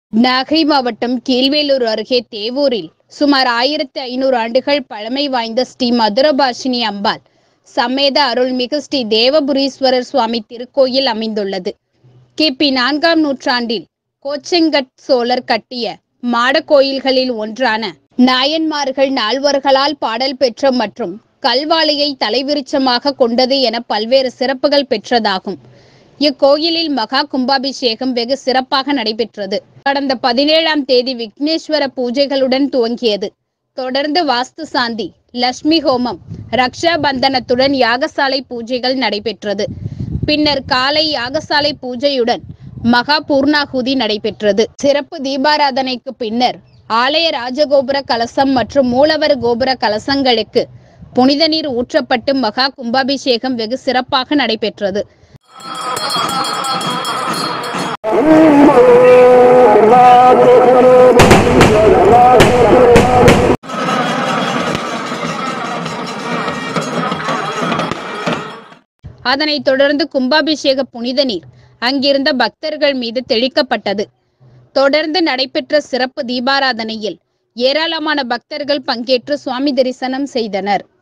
நாகை மாவட்டம் கீழ்வேலூர் அருகே தேவூரில் சுமார் ஆயிரத்தி ஐநூறு ஆண்டுகள் பழமை வாய்ந்த ஸ்ரீ மதுரபாஷினி அம்பாள் சமேத அருள்மிகு ஸ்ரீ தேவபுரீஸ்வரர் சுவாமி திருக்கோயில் அமைந்துள்ளது கிபி நான்காம் நூற்றாண்டில் கோச்செங்கட் சோழர் கட்டிய மாட கோயில்களில் ஒன்றான நாயன்மார்கள் நால்வர்களால் பாடல் பெற்ற மற்றும் கல்வாழையை தலைவிருச்சமாக கொண்டது என பல்வேறு சிறப்புகள் பெற்றதாகும் இக்கோயிலில் மகா கும்பாபிஷேகம் வெகு சிறப்பாக நடைபெற்றது கடந்த பதினேழாம் தேதி விக்னேஸ்வர பூஜைகளுடன் துவங்கியது தொடர்ந்து வாஸ்து சாந்தி லட்சுமி ஹோமம் ரக்ஷா பந்தனத்துடன் யாகசாலை பூஜைகள் நடைபெற்றது பின்னர் காலை யாகசாலை பூஜையுடன் மகா பூர்ணாகுதி நடைபெற்றது சிறப்பு தீபாராதனைக்கு பின்னர் ஆலய ராஜகோபுர கலசம் மற்றும் மூலவர் கோபுர கலசங்களுக்கு புனித நீர் ஊற்றப்பட்டு மகா கும்பாபிஷேகம் வெகு சிறப்பாக நடைபெற்றது அதனைத் தொடர்ந்து கும்பாபிஷேக புனித நீர் அங்கிருந்த பக்தர்கள் மீது தெளிக்கப்பட்டது தொடர்ந்து நடைபெற்ற சிறப்பு தீபாராதனையில் ஏராளமான பக்தர்கள் பங்கேற்று சுவாமி தரிசனம் செய்தனர்